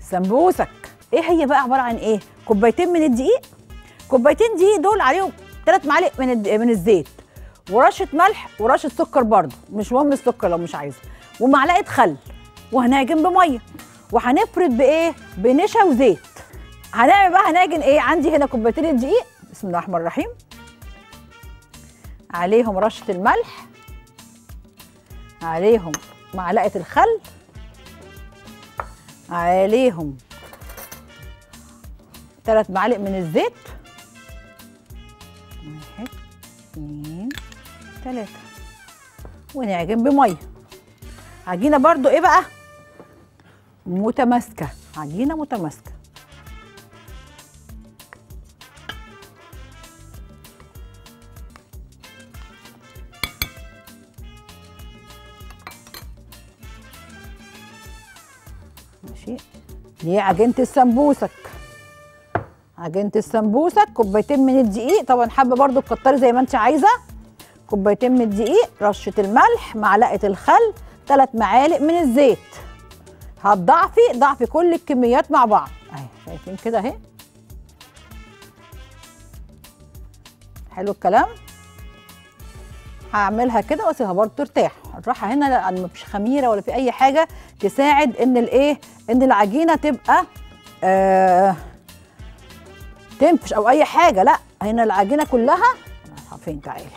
سمبوسك ايه هي بقى عباره عن ايه كوبايتين من الدقيق كوبايتين دقيق دول عليهم ثلاث معالق من الد- من الزيت ورشه ملح ورشه سكر برضه مش مهم السكر لو مش عايزه ومعلقه خل وهنعجن بميه وهنفرد بايه بنشا وزيت هنعمل بقى هنعجن ايه عندي هنا كوبايتين الدقيق بسم الله الرحمن الرحيم عليهم رشه الملح عليهم معلقه الخل عليهم ثلاث معالق من الزيت واحد اتنين تلاتة ونعجن بمية عجينة برضو ايه بقى متماسكة عجينة متماسكة ماشي دي عجينة السمبوسك عجينة السمبوسك كوبايتين من الدقيق طبعا حابة برضو تكتري زي ما انت عايزة كوبايتين من الدقيق رشة الملح معلقة الخل ثلاث معالق من الزيت هتضعفي ضعفي كل الكميات مع بعض اهي شايفين كده اهي حلو الكلام هعملها كده واسيبها برضه ترتاح الراحه هنا لان مفيش خميره ولا في اي حاجه تساعد ان الايه ان العجينه تبقى آه تنفش او اي حاجه لا هنا العجينه كلها فين تعالي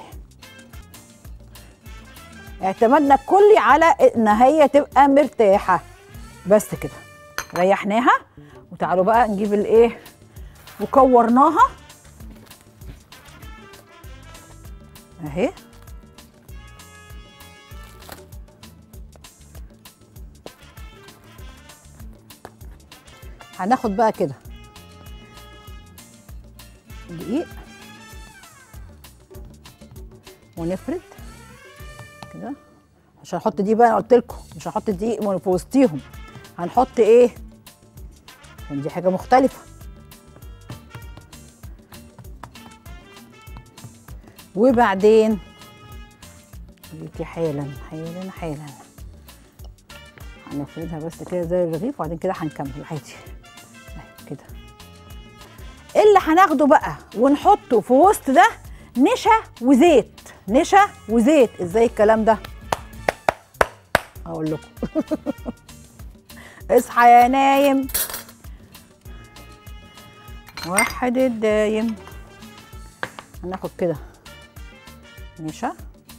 اعتمدنا الكلي على ان هي تبقى مرتاحه بس كده ريحناها وتعالوا بقى نجيب الايه وكورناها اهي هناخد بقى كده دقيق ونفرد كده مش هنحط دي بقى انا قلت لكم مش هنحط دقيق في وسطيهم هنحط ايه عشان دي حاجه مختلفه وبعدين دي حالا حالا حالا هنفردها بس كده زي الرغيف وبعدين كده هنكمل عادي أهي كده اللي هناخده بقى ونحطه في وسط ده نشا وزيت نشا وزيت ازاي الكلام ده اقول لكم اصحى يا نايم وحد الدايم هناخد كده نشا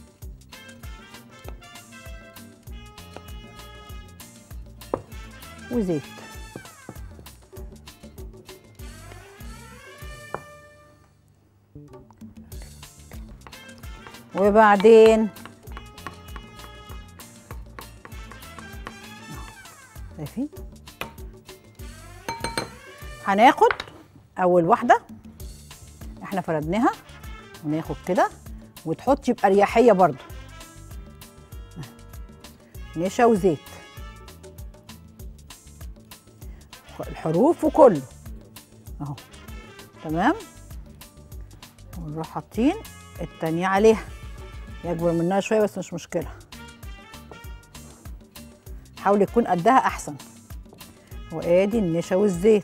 وزيت وبعدين شايفين هناخد اول واحده احنا فردناها وناخد كده وتحطي باريحيه برضو نشا وزيت الحروف وكله اهو تمام ونروح حاطين التانية عليها يكبر منها شويه بس مش مشكله حاول يكون قدها احسن وادي النشا والزيت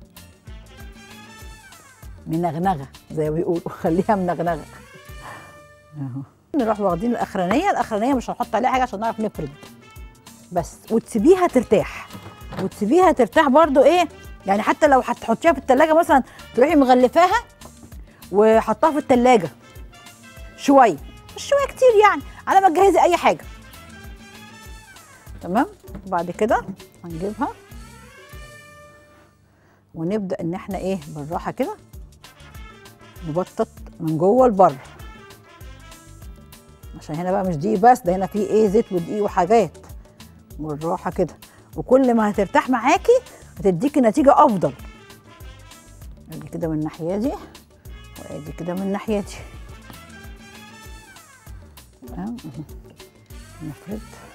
منغنغه زي ما بيقولوا خليها منغنغه اهو نروح واخدين الاخرانيه الاخرانيه مش هنحط عليها حاجه عشان نعرف نفرد بس وتسيبيها ترتاح وتسيبيها ترتاح برضو ايه يعني حتى لو هتحطيها في التلاجة مثلا تروحي مغلفاها وحطها في التلاجة شويه مش شويه كتير يعني على ما تجهزي اي حاجه تمام بعد كده هنجيبها ونبدا ان احنا ايه بالراحه كده نبطط من جوه لبره عشان هنا بقى مش دقيق بس ده هنا فيه ايه زيت ودقيق وحاجات بالراحه كده وكل ما هترتاح معاكي هتديكي نتيجه افضل ادي كده من الناحيه دي وادي كده من الناحيه دي تمام نفرد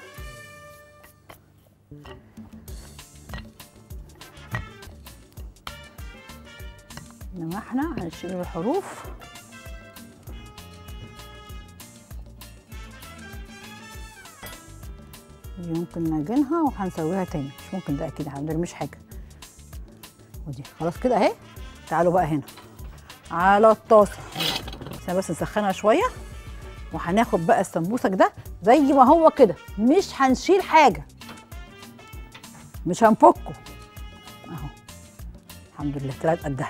انما احنا هنشيل الحروف دي ممكن نعجنها وهنسويها تاني مش ممكن ده اكيد هنرميش حاجه ودي خلاص كده اهي تعالوا بقى هنا على الطاسه عشان بس نسخنها شويه وهناخد بقى السمبوسك ده زي ما هو كده مش هنشيل حاجه مش هنفكه اهو الحمد لله طلعت قدها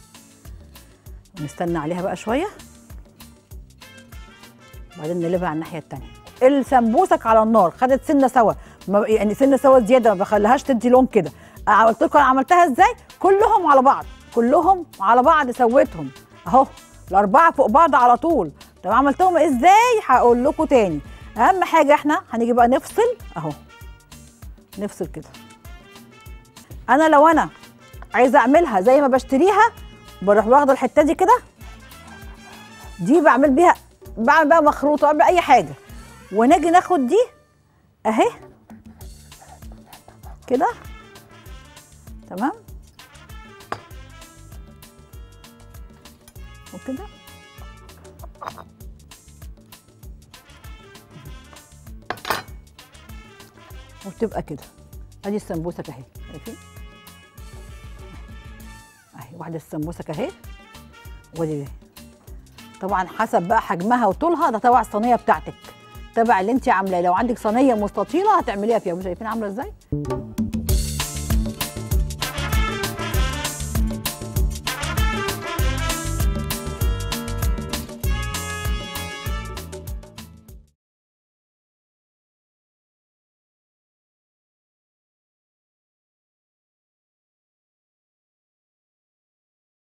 ونستنى عليها بقى شويه وبعدين نقلبها على الناحيه التانيه السمبوسك على النار خدت سنه سوا ما يعني سنه سوا زياده ما بخليهاش تدي لون كده قلت لكم انا عملتها ازاي كلهم على بعض كلهم على بعض سويتهم اهو الاربعه فوق بعض على طول طب عملتهم ازاي هقول لكم تاني اهم حاجه احنا هنيجي بقى نفصل اهو نفصل كده انا لو انا عايزه اعملها زي ما بشتريها بروح واخده الحته دي كده دي بعمل بيها بعمل بقى مخروطه بعمل اي حاجه ونجي ناخد دي اهي كده تمام وكده وتبقى كده ادي السمبوسك اهي شايفين اهي واحده السمبوسك اهي ودي دي. طبعا حسب بقى حجمها وطولها ده تبع الصينيه بتاعتك تبع اللي انت عاملاه لو عندك صينيه مستطيله هتعمليها فيها شايفين عامله ازاي